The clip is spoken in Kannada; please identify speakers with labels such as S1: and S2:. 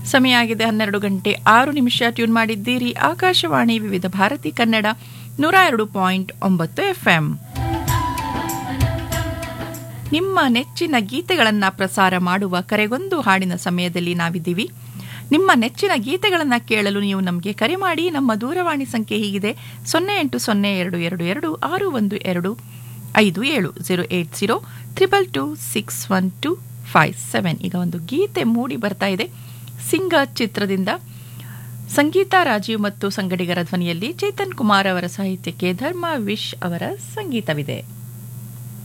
S1: ಸಮಯ ಆಗಿದೆ ಹನ್ನೆರಡು ಗಂಟೆ ಆರು ನಿಮಿಷ ಟ್ಯೂನ್ ಮಾಡಿದ್ದೀರಿ ಆಕಾಶವಾಣಿ ವಿವಿಧ ಭಾರತಿ ಕನ್ನಡ ನೂರ ಎರಡು ಪಾಯಿಂಟ್ ಒಂಬತ್ತು ಎಫ್ಎಂ ನಿಮ್ಮ ನೆಚ್ಚಿನ ಗೀತೆಗಳನ್ನು ಪ್ರಸಾರ ಮಾಡುವ ಕರೆಗೊಂದು ಹಾಡಿನ ಸಮಯದಲ್ಲಿ ನಾವಿದ್ದೀವಿ ನಿಮ್ಮ ನೆಚ್ಚಿನ ಗೀತೆಗಳನ್ನು ಕೇಳಲು ನೀವು ನಮಗೆ ಕರೆ ಮಾಡಿ ನಮ್ಮ ದೂರವಾಣಿ ಸಂಖ್ಯೆ ಹೀಗಿದೆ ಸೊನ್ನೆ ಎಂಟು ಸೊನ್ನೆ ಎರಡು ಎರಡು ಎರಡು ಆರು ಒಂದು ಎರಡು ಐದು ಏಳು zero eight zero triple two six one two five seven ಈಗ ಒಂದು ಗೀತೆ ಮೂಡಿ ಬರ್ತಾ ಇದೆ ಸಿಂಗ ಚಿತ್ರದಿಂದ ಸಂಗೀತ ರಾಜೀವ್ ಮತ್ತು ಸಂಗಡಿಗರ ಧ್ವನಿಯಲ್ಲಿ ಚೇತನ್ ಕುಮಾರ್ ಅವರ ಸಾಹಿತ್ಯಕ್ಕೆ ಧರ್ಮ ವಿಶ್ ಅವರ ಸಂಗೀತವಿದೆ